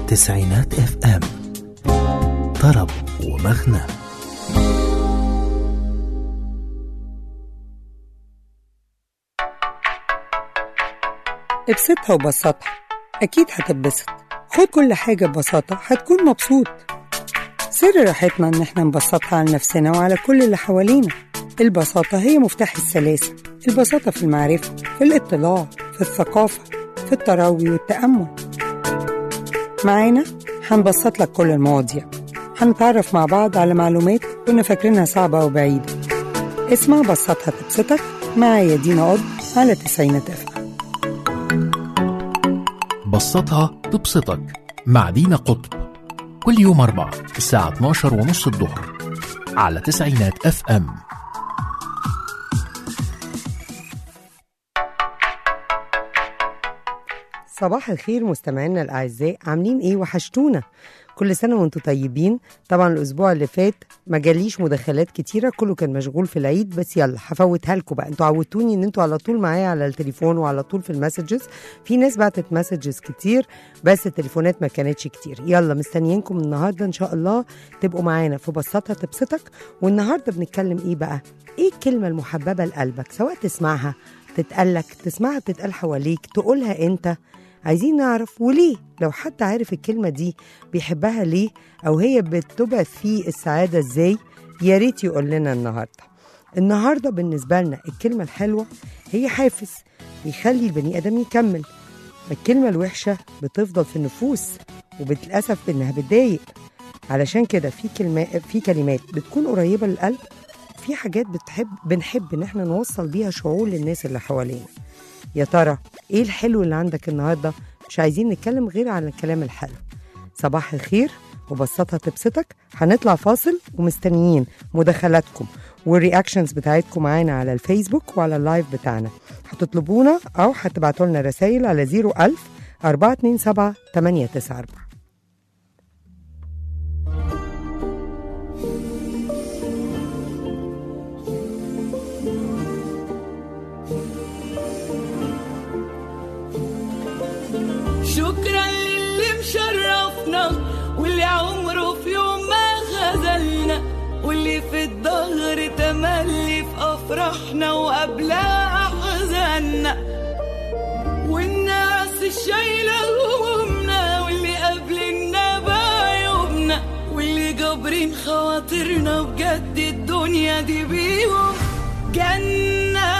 تسعينات اف ام طرب ومغنى ابسطها وبسطها أكيد هتتبسط خد كل حاجة ببساطة هتكون مبسوط سر راحتنا إن احنا نبسطها على نفسنا وعلى كل اللي حوالينا البساطة هي مفتاح السلاسة البساطة في المعرفة في الاطلاع في الثقافة في التروي والتأمل معانا هنبسط لك كل المواضيع هنتعرف مع بعض على معلومات كنا فاكرينها صعبة وبعيدة اسمع بسطها تبسطك معايا دينا قض على تسعينات أفهم بسطها تبسطك مع دينا قطب كل يوم أربعة الساعة 12 ونص الظهر على تسعينات اف ام صباح الخير مستمعينا الاعزاء عاملين ايه وحشتونا كل سنه وانتم طيبين طبعا الاسبوع اللي فات ما جاليش مداخلات كتيره كله كان مشغول في العيد بس يلا هفوتها لكم بقى انتوا عودتوني ان انتوا على طول معايا على التليفون وعلى طول في المسجز في ناس بعتت مسجز كتير بس التليفونات ما كانتش كتير يلا مستنيينكم النهارده ان شاء الله تبقوا معانا في بسطها تبسطك والنهارده بنتكلم ايه بقى ايه الكلمه المحببه لقلبك سواء تسمعها تتقالك تسمعها بتتقال حواليك تقولها انت عايزين نعرف وليه لو حد عارف الكلمة دي بيحبها ليه أو هي بتبعث فيه السعادة ازاي يا ريت يقول لنا النهاردة النهاردة بالنسبة لنا الكلمة الحلوة هي حافز بيخلي البني آدم يكمل الكلمة الوحشة بتفضل في النفوس وبالأسف إنها بتضايق علشان كده في كلمة في كلمات بتكون قريبة للقلب في حاجات بتحب بنحب إن احنا نوصل بيها شعور للناس اللي حوالينا يا ترى ايه الحلو اللي عندك النهارده مش عايزين نتكلم غير عن الكلام الحلو صباح الخير وبسطها تبسطك هنطلع فاصل ومستنيين مداخلاتكم والرياكشنز بتاعتكم معانا على الفيسبوك وعلى اللايف بتاعنا هتطلبونا او هتبعتوا لنا رسائل على 01000 427 894 شكرا للي مشرفنا واللي عمره في يوم ما خذلنا واللي في الظهر تملي في افراحنا وقبلها احزاننا والناس الشايله همومنا واللي قابلنا بعيوبنا واللي جابرين خواطرنا بجد الدنيا دي بيهم جنه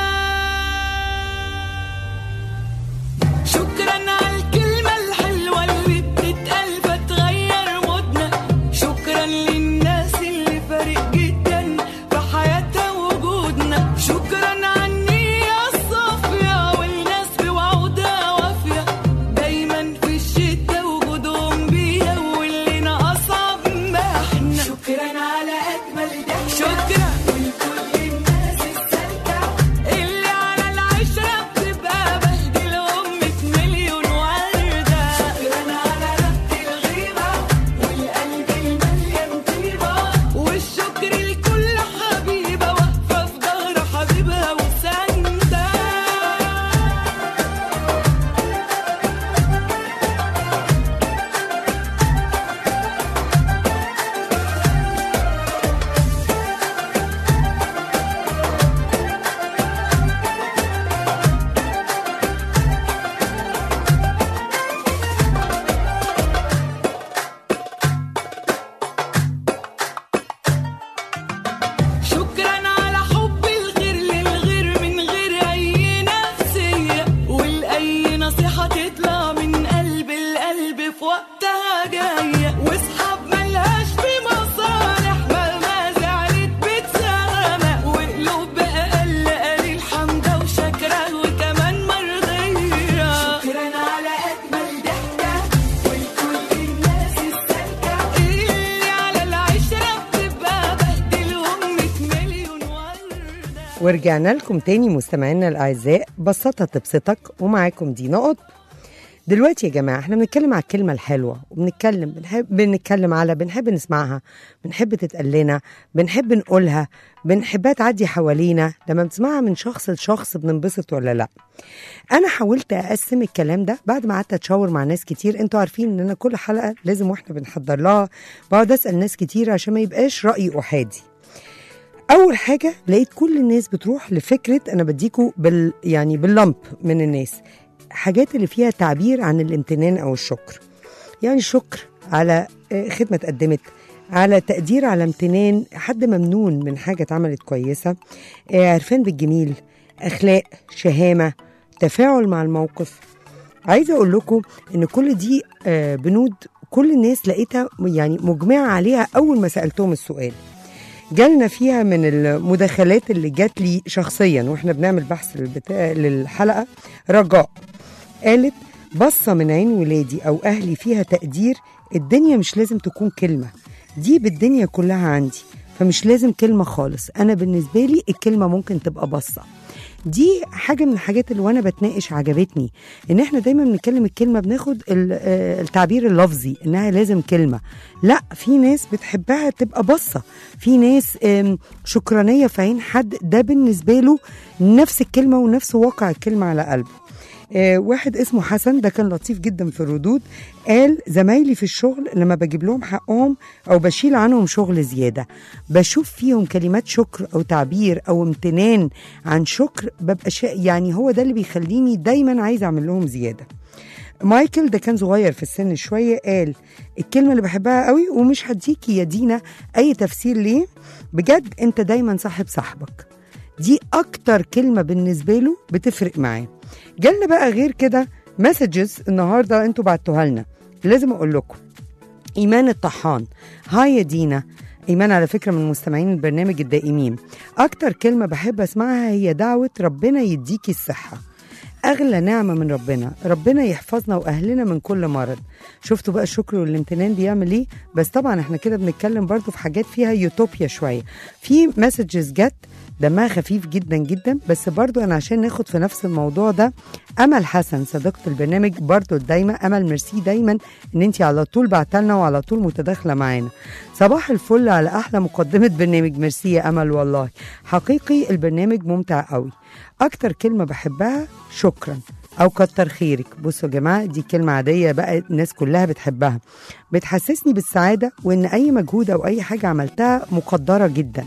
شكرا على الكلمة الحلوة اللي بتتقال فتغير مودنا شكرا للناس اللي فارق جدا في حياتها وجودنا شكرا على النية الصافية والناس بوعودها وافية دايما في الشتا وجودهم بيها واللي ناقصها بمحنا شكرا على أجمل ضحكة شكرا ولكل الناس السالكة اللي على العشرة بتبقى بهدل أمة مليون وردة شكرا على ربط الغيبة والقلب المليان طيبة والشكر لكل حبيبة واقفة في ظهر حبيبها وساندة شكرا على حب الغير للغير من غير اي نفسية والاي نصيحة تطلع من قلب القلب في وقتها جاية واصحاب ملهاش في مصالح مهما زعلت بتسامح وقلوب بأقل قليل حمدة وشكرة وكمان مرضية شكرا على أجمل ضحكة ولكل الناس السالكة اللي على العشرة بتبقى بهدل أمة مليون وردة ورجعنا لكم تاني مستمعينا الاعزاء بسطها تبسطك ومعاكم دينا قطب دلوقتي يا جماعه احنا بنتكلم على الكلمه الحلوه وبنتكلم بنحب بنتكلم على بنحب نسمعها بنحب تتقال لنا بنحب نقولها بنحبها تعدي حوالينا لما بنسمعها من شخص لشخص بننبسط ولا لا انا حاولت اقسم الكلام ده بعد ما قعدت اتشاور مع ناس كتير انتوا عارفين ان انا كل حلقه لازم واحنا بنحضر لها بقعد اسال ناس كتير عشان ما يبقاش رايي احادي اول حاجه لقيت كل الناس بتروح لفكره انا بديكوا بال يعني باللمب من الناس حاجات اللي فيها تعبير عن الامتنان او الشكر يعني شكر على آه، خدمه اتقدمت على تقدير على امتنان حد ممنون من حاجه اتعملت كويسه آه، عرفان بالجميل اخلاق شهامه تفاعل مع الموقف عايزه اقول لكم ان كل دي آه، بنود كل الناس لقيتها يعني مجمعه عليها اول ما سالتهم السؤال جالنا فيها من المداخلات اللي جات لي شخصيا واحنا بنعمل بحث للبتا... للحلقه رجاء قالت بصة من عين ولادي أو أهلي فيها تقدير الدنيا مش لازم تكون كلمة دي بالدنيا كلها عندي فمش لازم كلمة خالص أنا بالنسبة لي الكلمة ممكن تبقى بصة دي حاجة من الحاجات اللي وأنا بتناقش عجبتني إن إحنا دايما بنتكلم الكلمة بناخد ال- آه، التعبير اللفظي إنها لازم كلمة لا في ناس بتحبها تبقى بصة في ناس آم، شكرانية في عين حد ده بالنسبة له نفس الكلمة ونفس واقع الكلمة على قلبه آه، واحد اسمه حسن ده كان لطيف جدا في الردود قال زمايلي في الشغل لما بجيب لهم حقهم او بشيل عنهم شغل زياده بشوف فيهم كلمات شكر او تعبير او امتنان عن شكر ببقى شا... يعني هو ده اللي بيخليني دايما عايز اعمل لهم زياده مايكل ده كان صغير في السن شويه قال الكلمه اللي بحبها قوي ومش هديكي يا دينا اي تفسير ليه بجد انت دايما صاحب صاحبك دي اكتر كلمه بالنسبه له بتفرق معاه جالنا بقى غير كده مسجز النهارده انتوا بعتوها لنا لازم اقول لكم ايمان الطحان هاي يا دينا ايمان على فكره من مستمعين البرنامج الدائمين اكتر كلمه بحب اسمعها هي دعوه ربنا يديكي الصحه اغلى نعمه من ربنا ربنا يحفظنا واهلنا من كل مرض شفتوا بقى الشكر والامتنان بيعمل ايه بس طبعا احنا كده بنتكلم برضو في حاجات فيها يوتوبيا شويه في مسجز جت دمها خفيف جدا جدا بس برضو انا عشان ناخد في نفس الموضوع ده امل حسن صديقه البرنامج برضو دايما امل ميرسي دايما ان انت على طول بعتلنا وعلى طول متداخله معانا صباح الفل على احلى مقدمه برنامج ميرسي يا امل والله حقيقي البرنامج ممتع قوي اكتر كلمه بحبها شكرا او كتر خيرك بصوا يا جماعه دي كلمه عاديه بقى الناس كلها بتحبها بتحسسني بالسعاده وان اي مجهود او اي حاجه عملتها مقدره جدا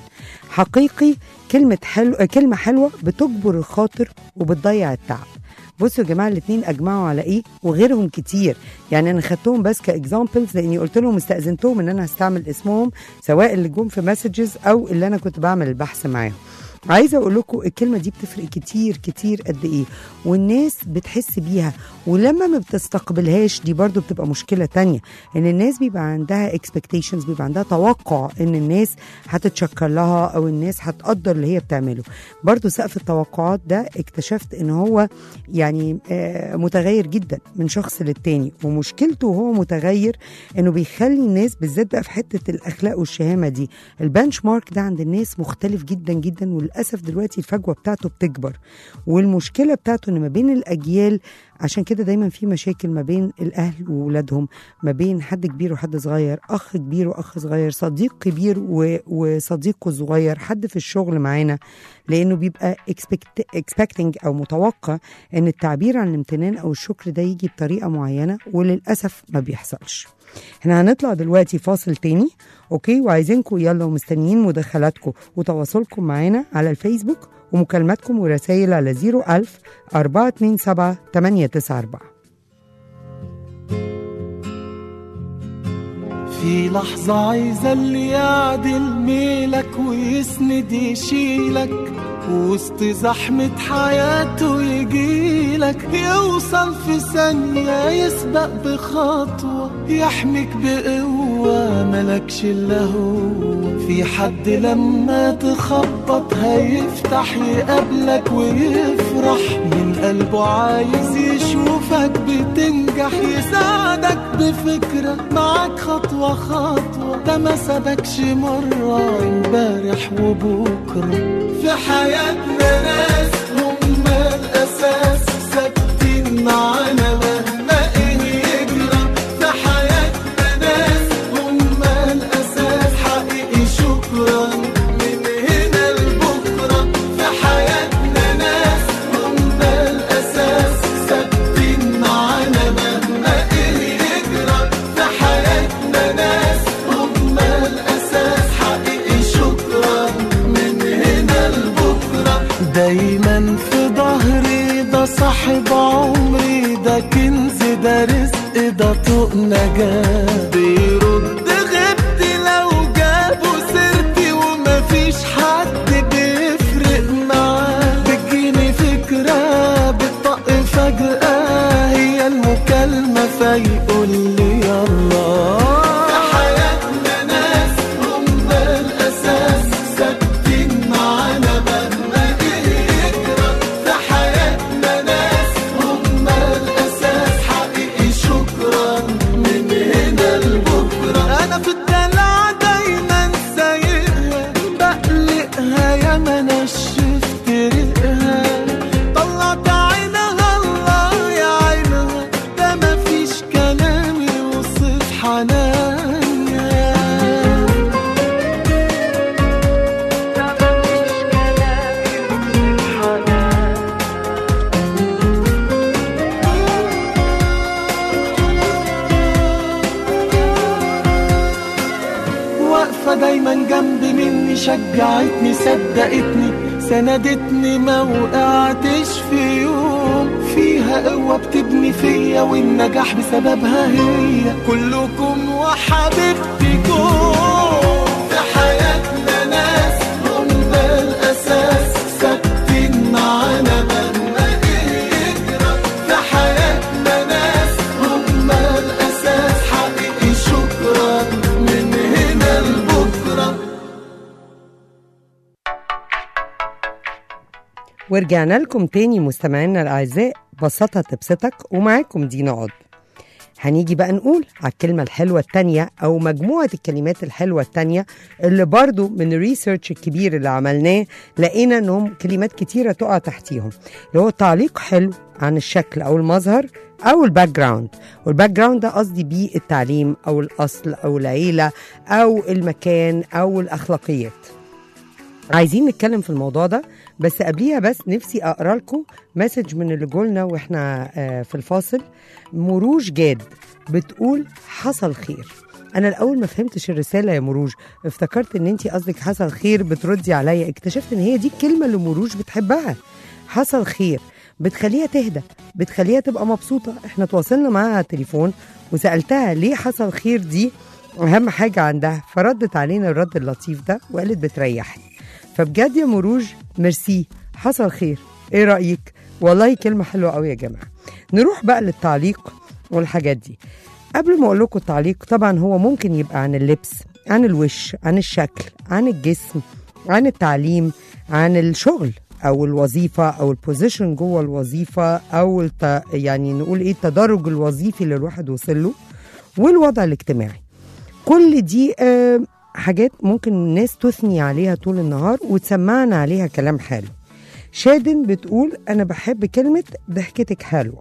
حقيقي كلمه حلو كلمه حلوه بتجبر الخاطر وبتضيع التعب بصوا يا جماعه الاثنين اجمعوا على ايه وغيرهم كتير يعني انا خدتهم بس كاكزامبلز لاني قلت لهم استاذنتهم ان انا هستعمل اسمهم سواء اللي جم في مسجز او اللي انا كنت بعمل البحث معاهم عايزه اقول لكم الكلمه دي بتفرق كتير كتير قد ايه والناس بتحس بيها ولما ما بتستقبلهاش دي برضو بتبقى مشكله تانية ان الناس بيبقى عندها expectations بيبقى عندها توقع ان الناس هتتشكر لها او الناس هتقدر اللي هي بتعمله برضو سقف التوقعات ده اكتشفت ان هو يعني آه، متغير جدا من شخص للتاني ومشكلته وهو متغير انه بيخلي الناس بالذات بقى في حته الاخلاق والشهامه دي البنش مارك ده عند الناس مختلف جدا جدا وللاسف دلوقتي الفجوه بتاعته بتكبر والمشكله بتاعته ان ما بين الاجيال عشان كده دايما في مشاكل ما بين الاهل وولادهم ما بين حد كبير وحد صغير اخ كبير واخ صغير صديق كبير و- وصديقه صغير حد في الشغل معانا لانه بيبقى expect- expecting او متوقع ان التعبير عن الامتنان او الشكر ده يجي بطريقه معينه وللاسف ما بيحصلش احنا هنطلع دلوقتي فاصل تاني اوكي وعايزينكم يلا ومستنيين مداخلاتكم وتواصلكم معانا على الفيسبوك ومكالماتكم ورسائل على 01000 427 894 في لحظة عايزة اللي يعدل ميلك ويسند يشيلك وسط زحمة حياته يجيلك يوصل في ثانية يسبق بخطوة يحميك بقوة ملكش إلا هو في حد لما تخبط هيفتح يقابلك ويفرح من قلبه عايز يشوفك بتنجح يساعدك بفكرة معاك خطوة خطوة ده ما سابكش مرة امبارح وبكرة في حياتنا ناس هم الأساس ثابتين معانا مهما ده رزق ده طوق نجاة بيرد غبت لو جابوا سيرتي ومفيش حد بيفرق معاه بتجيني فكرة بتطق فجأة هي المكالمة فيقول لي يلا في حياتنا ناس هم الأساس ثابتين معانا مهما يجرى في حياتنا ناس هم الأساس حقيقي شكرا من هنا لبكرة أنا في الدلع دايما سايقها بقلقها يا ما نشفت ريقها طلعت عينها الله يا عينها ده مفيش كلام يوصف حنانها واقفة دايما جنب مني شجعتني صدقتني سندتني ما وقعتش في يوم فيها قوة بتبني فيا والنجاح بسببها هي كلكم وحبيبتكم في حياتنا ناس هم الأساس ثابتين معانا مهما يجرى في حياتنا ناس هم الأساس حقيقي شكرا من هنا لبكره ورجعنا لكم تاني مستمعينا الأعزاء بسطها تبسطك ومعاكم دينا عضو هنيجي بقى نقول على الكلمة الحلوة التانية أو مجموعة الكلمات الحلوة التانية اللي برضو من الريسيرش الكبير اللي عملناه لقينا إنهم كلمات كتيرة تقع تحتيهم اللي هو تعليق حلو عن الشكل أو المظهر أو الباك جراوند والباك جراوند ده قصدي بيه التعليم أو الأصل أو العيلة أو المكان أو الأخلاقيات عايزين نتكلم في الموضوع ده بس قبليها بس نفسي اقرا لكم مسج من اللي جولنا واحنا آه، في الفاصل مروج جاد بتقول حصل خير انا الاول ما فهمتش الرساله يا مروج افتكرت ان انت قصدك حصل خير بتردي عليا اكتشفت ان هي دي الكلمه اللي مروج بتحبها حصل خير بتخليها تهدى بتخليها تبقى مبسوطه احنا تواصلنا معاها على التليفون وسالتها ليه حصل خير دي اهم حاجه عندها فردت علينا الرد اللطيف ده وقالت بتريحني فبجد يا مروج ميرسي حصل خير ايه رايك والله كلمه حلوه قوي يا جماعه نروح بقى للتعليق والحاجات دي قبل ما اقول لكم التعليق طبعا هو ممكن يبقى عن اللبس عن الوش عن الشكل عن الجسم عن التعليم عن الشغل او الوظيفه او البوزيشن جوه الوظيفه او الت... يعني نقول ايه التدرج الوظيفي اللي الواحد وصل له والوضع الاجتماعي كل دي آه، حاجات ممكن الناس تثني عليها طول النهار وتسمعنا عليها كلام حلو شادن بتقول انا بحب كلمه ضحكتك حلوه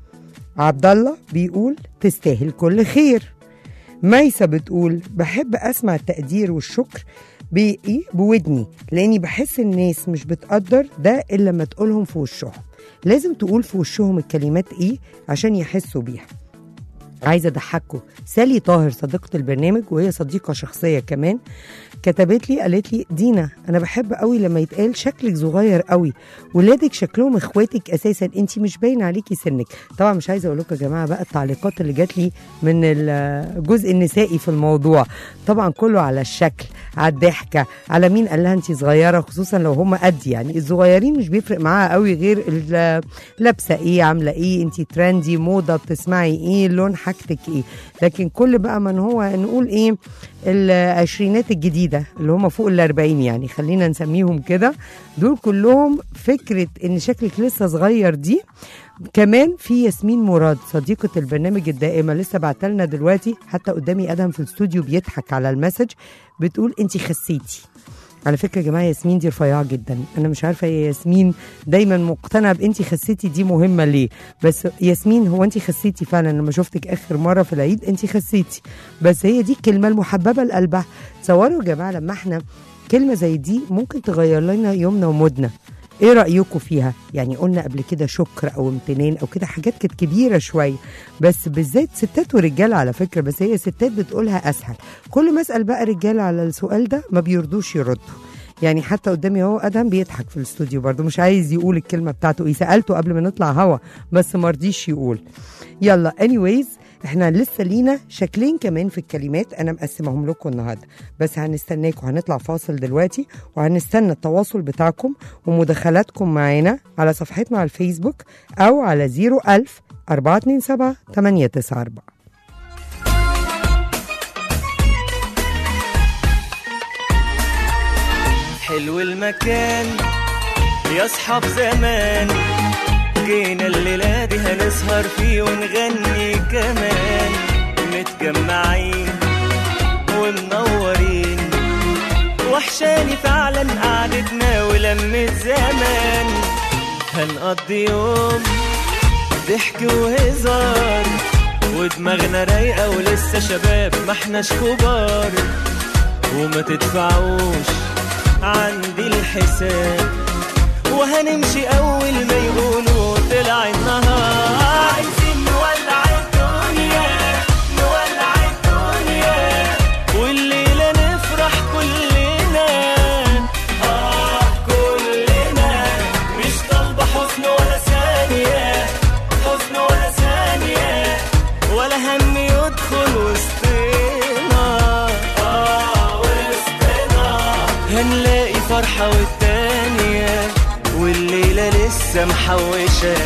عبد الله بيقول تستاهل كل خير ميسة بتقول بحب اسمع التقدير والشكر بإيه؟ بودني لاني بحس الناس مش بتقدر ده الا لما تقولهم في وشهم لازم تقول في وشهم الكلمات ايه عشان يحسوا بيها عايزه اضحككم سالي طاهر صديقه البرنامج وهي صديقه شخصيه كمان كتبت لي قالت لي دينا انا بحب قوي لما يتقال شكلك صغير قوي ولادك شكلهم اخواتك اساسا انت مش باين عليكي سنك طبعا مش عايزه اقول لكم يا جماعه بقى التعليقات اللي جات لي من الجزء النسائي في الموضوع طبعا كله على الشكل على الضحكه على مين قال لها انت صغيره خصوصا لو هم قد يعني الصغيرين مش بيفرق معاها قوي غير ال- لابسه ايه عامله ايه انت ترندي موضه بتسمعي ايه لون حاجتك ايه لكن كل بقى من هو نقول ايه العشرينات الجديده اللي هم فوق الأربعين يعني خلينا نسميهم كده دول كلهم فكره ان شكلك لسه صغير دي كمان في ياسمين مراد صديقة البرنامج الدائمة لسه بعتلنا دلوقتي حتى قدامي أدهم في الاستوديو بيضحك على المسج بتقول انت خسيتي على فكره يا جماعه ياسمين دي رفيعه جدا انا مش عارفه هي ياسمين دايما مقتنعه بانتي خسيتي دي مهمه ليه بس ياسمين هو انتي خسيتي فعلا لما شفتك اخر مره في العيد انتي خسيتي بس هي دي الكلمه المحببه لقلبها تصوروا يا جماعه لما احنا كلمه زي دي ممكن تغير لنا يومنا ومودنا ايه رايكم فيها يعني قلنا قبل كده شكر او امتنان او كده حاجات كانت كبيره شويه بس بالذات ستات ورجاله على فكره بس هي ستات بتقولها اسهل كل ما اسال بقى رجاله على السؤال ده ما بيرضوش يردوا يعني حتى قدامي اهو ادهم بيضحك في الاستوديو برضه مش عايز يقول الكلمه بتاعته ايه سالته قبل ما نطلع هوا بس ما رضيش يقول يلا anyways احنا لسه لينا شكلين كمان في الكلمات انا مقسمهم لكم النهارده بس هنستناكم هنطلع فاصل دلوقتي وهنستنى التواصل بتاعكم ومداخلاتكم معانا على صفحتنا على الفيسبوك او على 01000 427 894 حلو المكان يا اصحاب زمان جينا الليلة دي هنسهر فيه ونغني كمان متجمعين ومنورين وحشاني فعلا قعدتنا ولمة زمان هنقضي يوم ضحك وهزار ودماغنا رايقة ولسه شباب ما احناش كبار وما تدفعوش عندي الحساب وهنمشي اول ما يقولوا طلع النهار عايزين نولع الدنيا نولع الدنيا والليلة نفرح كلنا اه كلنا مش طالبة حزن ولا ثانية حزن ولا ثانية ولا هم يدخل وسطنا اه وسطنا هنلاقي فرحة والتانية والليلة لسه محوشة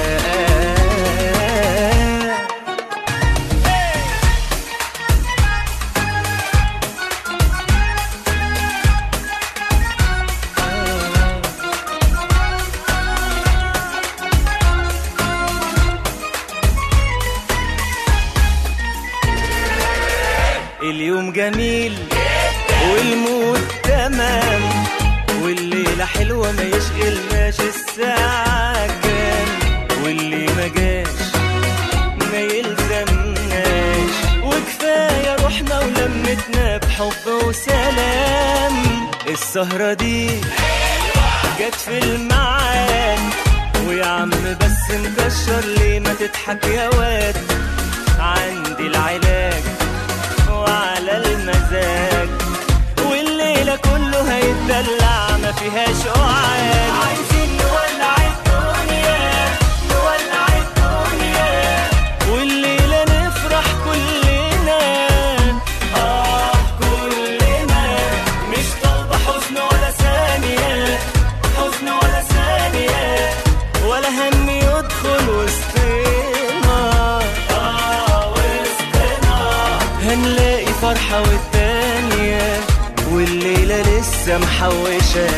اليوم جميل والمود تمام والليلة حلوة ما يشغلناش الساعة كام واللي ما جاش ما يلزمناش وكفاية روحنا ولمتنا بحب وسلام السهرة دي جت في الميعاد ويا عم بس مكشر ليه ما تضحك يا واد عندي العلاج وعلى المزاج والليلة كله هيتدلع ما فيهاش قعاد عايزين نولع الدنيا نولع الدنيا والليلة نفرح كلنا آه كلنا مش طالبة حزن ولا ثانية حزن ولا ثانية ولا هم يدخل وسطنا آه وسطنا هنلاقي فرحة والتانية والليلة لسه محوشة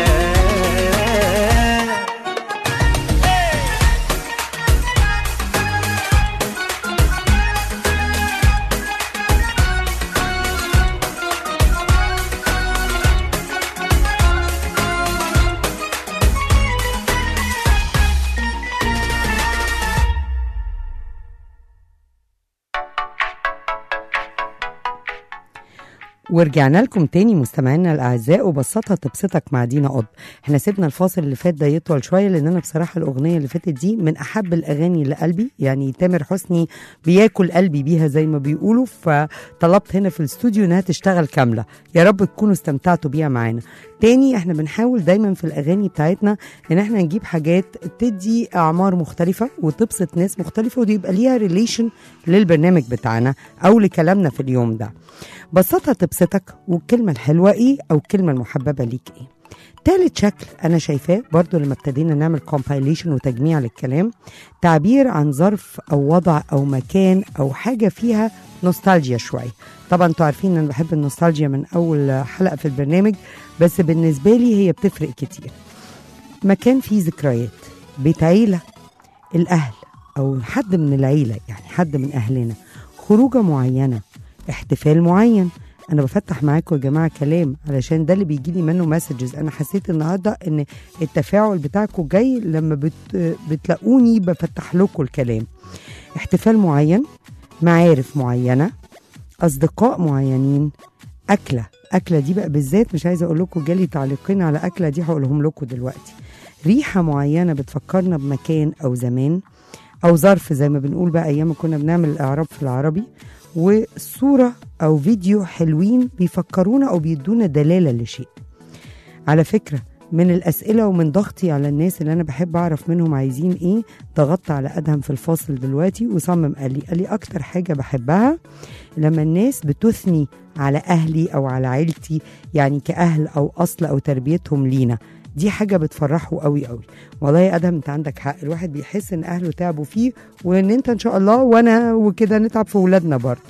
ورجعنا لكم تاني مستمعينا الاعزاء وبسطها تبسطك مع دينا قطب احنا سيبنا الفاصل اللي فات ده يطول شويه لان انا بصراحه الاغنيه اللي فاتت دي من احب الاغاني لقلبي يعني تامر حسني بياكل قلبي بيها زي ما بيقولوا فطلبت هنا في الاستوديو انها تشتغل كامله يا رب تكونوا استمتعتوا بيها معانا تاني احنا بنحاول دايما في الاغاني بتاعتنا ان احنا نجيب حاجات تدي اعمار مختلفه وتبسط ناس مختلفه ودي يبقى ليها ريليشن للبرنامج بتاعنا او لكلامنا في اليوم ده بسطها تبسطك والكلمة الحلوة ايه او الكلمة المحببة ليك ايه تالت شكل انا شايفاه برضو لما ابتدينا نعمل كومبايليشن وتجميع للكلام تعبير عن ظرف او وضع او مكان او حاجة فيها نوستالجيا شوية طبعا انتوا عارفين ان انا بحب النوستالجيا من اول حلقة في البرنامج بس بالنسبة لي هي بتفرق كتير مكان فيه ذكريات بيت عيلة الاهل او حد من العيلة يعني حد من اهلنا خروجة معينة احتفال معين انا بفتح معاكم يا جماعه كلام علشان ده اللي بيجي لي منه مسجز انا حسيت النهارده ان التفاعل بتاعكم جاي لما بت بتلاقوني بفتح لكم الكلام احتفال معين معارف معينه اصدقاء معينين اكله اكله دي بقى بالذات مش عايزه اقول لكم جالي تعليقين على اكله دي هقولهم لكم دلوقتي ريحه معينه بتفكرنا بمكان او زمان او ظرف زي ما بنقول بقى ايام ما كنا بنعمل الاعراب في العربي وصورة أو فيديو حلوين بيفكرونا أو بيدونا دلالة لشيء على فكرة من الأسئلة ومن ضغطي على الناس اللي أنا بحب أعرف منهم عايزين إيه ضغطت على أدهم في الفاصل دلوقتي وصمم قال لي قال لي أكتر حاجة بحبها لما الناس بتثني على أهلي أو على عيلتي يعني كأهل أو أصل أو تربيتهم لينا دي حاجة بتفرحه قوي قوي والله يا أدهم أنت عندك حق الواحد بيحس إن أهله تعبوا فيه وإن أنت إن شاء الله وأنا وكده نتعب في ولادنا برضه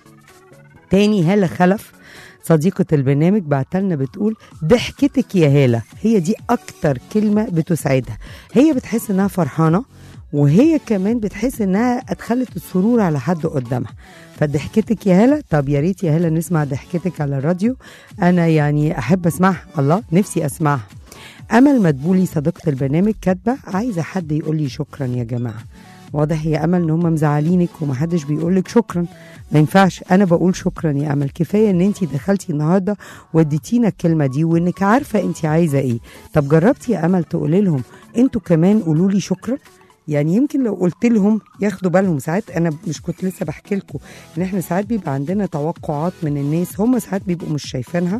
تاني هالة خلف صديقة البرنامج بعتلنا بتقول ضحكتك يا هالة هي دي أكتر كلمة بتسعدها هي بتحس إنها فرحانة وهي كمان بتحس إنها أدخلت السرور على حد قدامها فضحكتك يا هالة طب يا ريت يا هالة نسمع ضحكتك على الراديو أنا يعني أحب أسمعها الله نفسي أسمعها أمل مدبولي صديقة البرنامج كاتبة عايزة حد يقول لي شكرا يا جماعة واضح يا امل ان هم مزعلينك ومحدش بيقول لك شكرا ما ينفعش انا بقول شكرا يا امل كفايه ان انت دخلتي النهارده واديتينا الكلمه دي وانك عارفه انت عايزه ايه طب جربتي يا امل تقولي لهم انتوا كمان قولوا لي شكرا يعني يمكن لو قلت لهم ياخدوا بالهم ساعات انا مش كنت لسه بحكي لكم ان احنا ساعات بيبقى عندنا توقعات من الناس هم ساعات بيبقوا مش شايفينها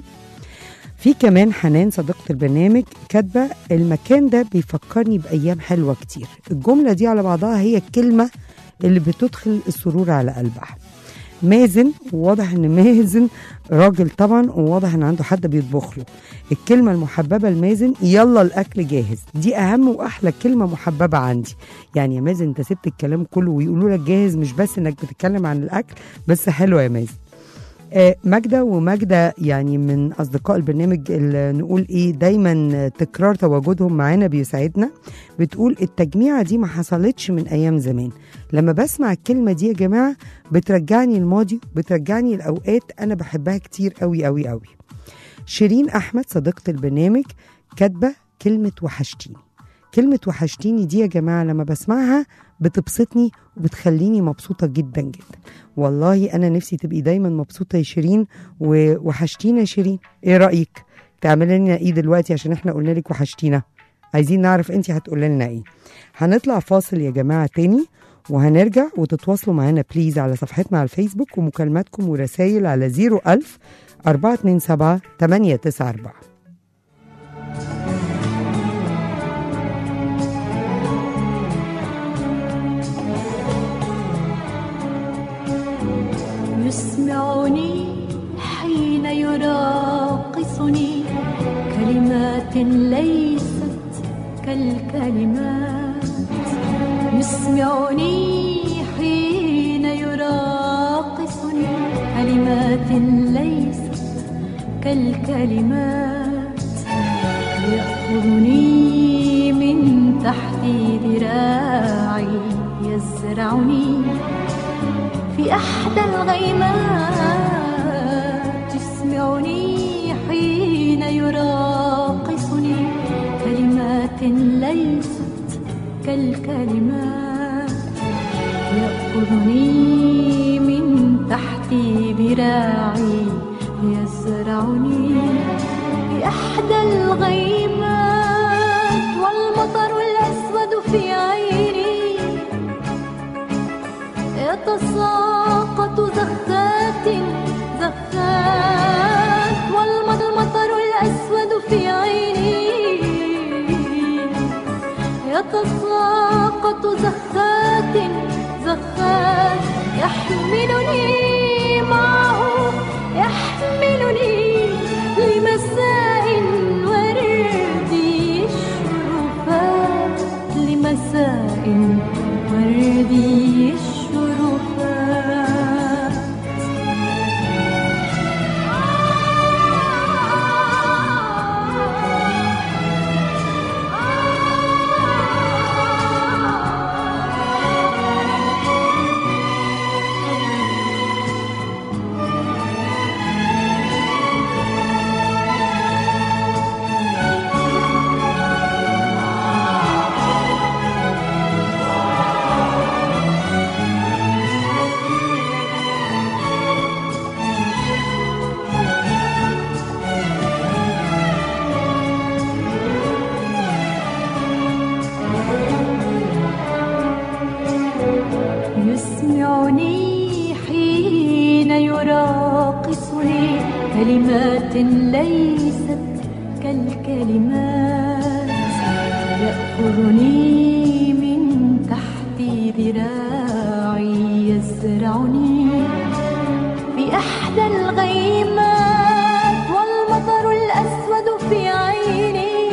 في كمان حنان صديقة البرنامج كاتبة المكان ده بيفكرني بأيام حلوة كتير الجملة دي على بعضها هي الكلمة اللي بتدخل السرور على قلبها مازن وواضح ان مازن راجل طبعا وواضح ان عنده حد بيطبخ له الكلمة المحببة لمازن يلا الأكل جاهز دي أهم وأحلى كلمة محببة عندي يعني يا مازن أنت سبت الكلام كله ويقولوا لك جاهز مش بس إنك بتتكلم عن الأكل بس حلوة يا مازن آه، ماجدة وماجدة يعني من أصدقاء البرنامج اللي نقول إيه دايما تكرار تواجدهم معانا بيسعدنا بتقول التجميعة دي ما حصلتش من أيام زمان لما بسمع الكلمة دي يا جماعة بترجعني الماضي بترجعني الأوقات أنا بحبها كتير قوي قوي قوي شيرين أحمد صديقة البرنامج كاتبة كلمة وحشتيني كلمة وحشتيني دي يا جماعة لما بسمعها بتبسطني وبتخليني مبسوطة جدا جدا والله أنا نفسي تبقي دايما مبسوطة يا شيرين ووحشتينا يا شيرين إيه رأيك؟ تعملي لنا إيه دلوقتي عشان إحنا قلنا لك وحشتينا عايزين نعرف أنت هتقولي لنا إيه هنطلع فاصل يا جماعة تاني وهنرجع وتتواصلوا معانا بليز على صفحتنا على الفيسبوك ومكالماتكم ورسائل على 01000 427 894 يسمعني حين يراقصني كلمات ليست كالكلمات يسمعني حين يراقصني كلمات ليست كالكلمات يأخذني من تحت ذراعي يزرعني في أحدى الغيمات يسمعني حين يراقصني كلمات ليست كالكلمات يأخذني من تحت ذراعي يزرعني في أحدى الغيمات والمطر الأسود في عيني يتساقط زخات زخات والمطر الأسود في عيني يتساقط زخات زخات يحملني معه يحملني لمساء وردي الشرفات لمساء وردي الشرفات يسمعني حين يراقصني كلمات ليست كالكلمات يأخذني من تحت ذراعي يزرعني في إحدى الغيمات والمطر الأسود في عيني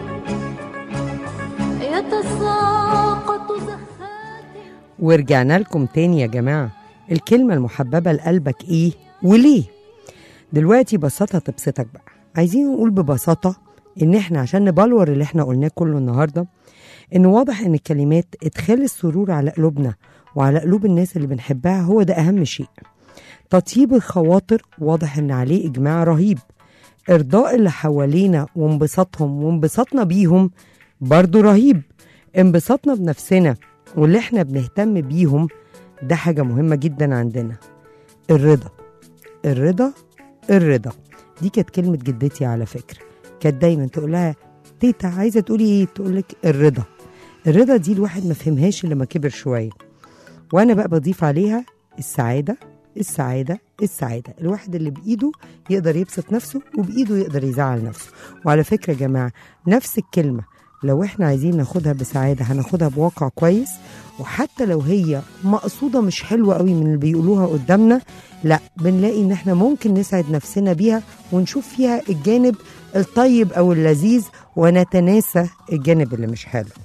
يتساقط زخات ورجعنا لكم تاني يا جماعة الكلمة المحببة لقلبك ايه وليه دلوقتي بساطة تبسطك بقى عايزين نقول ببساطة ان احنا عشان نبلور اللي احنا قلناه كله النهاردة ان واضح ان الكلمات ادخال السرور على قلوبنا وعلى قلوب الناس اللي بنحبها هو ده اهم شيء تطيب الخواطر واضح ان عليه اجماع رهيب ارضاء اللي حوالينا وانبساطهم وانبساطنا بيهم برضو رهيب انبساطنا بنفسنا واللي احنا بنهتم بيهم ده حاجة مهمة جدا عندنا الرضا الرضا الرضا دي كانت كلمة جدتي على فكرة كانت دايما تقولها تيتا عايزة تقولي ايه تقولك الرضا الرضا دي الواحد ما فهمهاش إلا لما كبر شوية وانا بقى بضيف عليها السعادة السعادة السعادة الواحد اللي بإيده يقدر يبسط نفسه وبإيده يقدر يزعل نفسه وعلى فكرة يا جماعة نفس الكلمة لو احنا عايزين ناخدها بسعادة هناخدها بواقع كويس وحتى لو هي مقصودة مش حلوة قوي من اللي بيقولوها قدامنا لا بنلاقي ان احنا ممكن نسعد نفسنا بيها ونشوف فيها الجانب الطيب او اللذيذ ونتناسى الجانب اللي مش حلو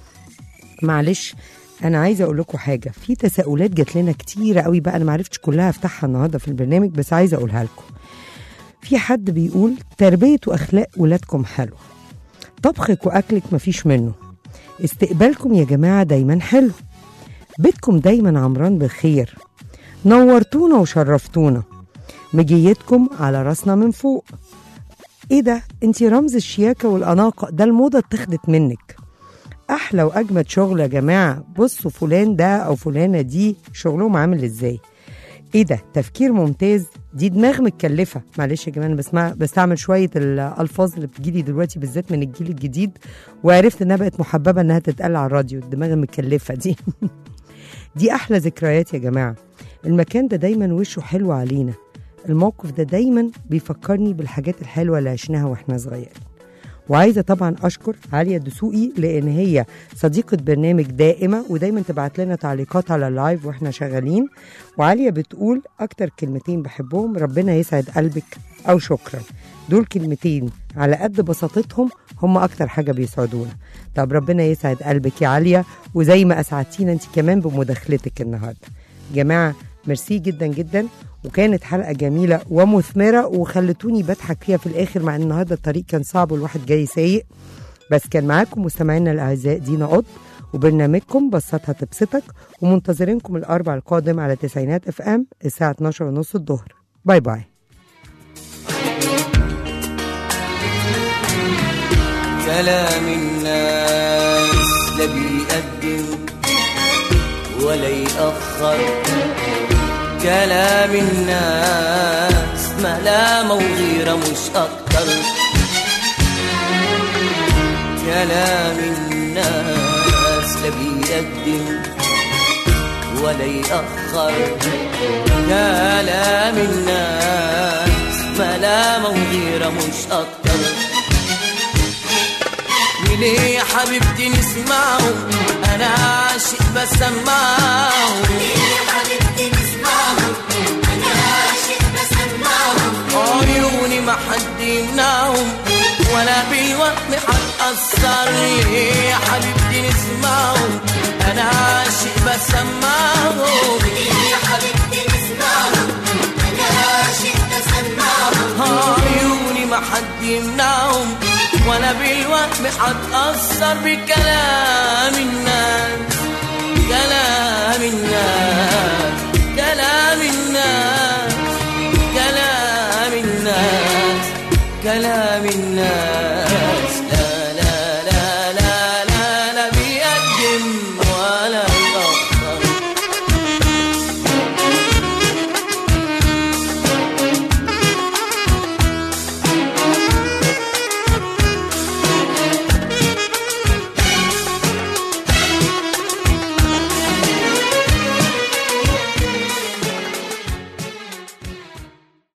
معلش انا عايزه اقول لكم حاجه في تساؤلات جات لنا كتيره قوي بقى انا ما عرفتش كلها افتحها النهارده في البرنامج بس عايزه اقولها لكم في حد بيقول تربيه واخلاق ولادكم حلوه طبخك واكلك مفيش منه استقبالكم يا جماعه دايما حلو بيتكم دايما عمران بالخير نورتونا وشرفتونا مجيتكم على راسنا من فوق ايه ده انتي رمز الشياكه والاناقه ده الموضه اتاخدت منك احلى واجمد شغل يا جماعه بصوا فلان ده او فلانه دي شغلهم عامل ازاي ايه ده تفكير ممتاز دي دماغ متكلفه معلش يا جماعه انا بسمع بستعمل شويه الالفاظ اللي بتجيلي دلوقتي بالذات من الجيل الجديد وعرفت انها بقت محببه انها تتقال على الراديو الدماغ المتكلفه دي دي احلى ذكريات يا جماعه المكان ده دايما وشه حلو علينا الموقف ده دايما بيفكرني بالحاجات الحلوه اللي عشناها واحنا صغيرين وعايزه طبعا اشكر عليا الدسوقي لان هي صديقه برنامج دائمه ودايما تبعت لنا تعليقات على اللايف واحنا شغالين وعاليه بتقول اكتر كلمتين بحبهم ربنا يسعد قلبك او شكرا دول كلمتين على قد بساطتهم هم اكتر حاجه بيسعدونا طب ربنا يسعد قلبك يا عاليه وزي ما اسعدتينا انت كمان بمداخلتك النهارده جماعه ميرسي جدا جدا وكانت حلقه جميله ومثمره وخلتوني بضحك فيها في الاخر مع ان النهارده الطريق كان صعب والواحد جاي سايق بس كان معاكم مستمعينا الاعزاء دينا قط وبرنامجكم بسطها تبسطك ومنتظرينكم الاربع القادم على تسعينات اف ام الساعه 12 ونص الظهر باي باي كلام الناس لا بيقدم ولا يأخر كلام الناس ملامة وغيرة مش أكتر كلام الناس لا بيقدم ولا يأخر كلام الناس ملامة وغيرة مش أكتر وليه يا حبيبتي نسمعه انا عاشق بسمعه عيوني ما حد يمنعهم ولا بالوهم هتأثر ليه يا حبيبتي نسمعهم انا عاشق بسمعه عيوني ما حد يمنعهم ولا بالوهم هتأثر بكلام الناس كلام الناس كلام الناس كلام الناس كلام الناس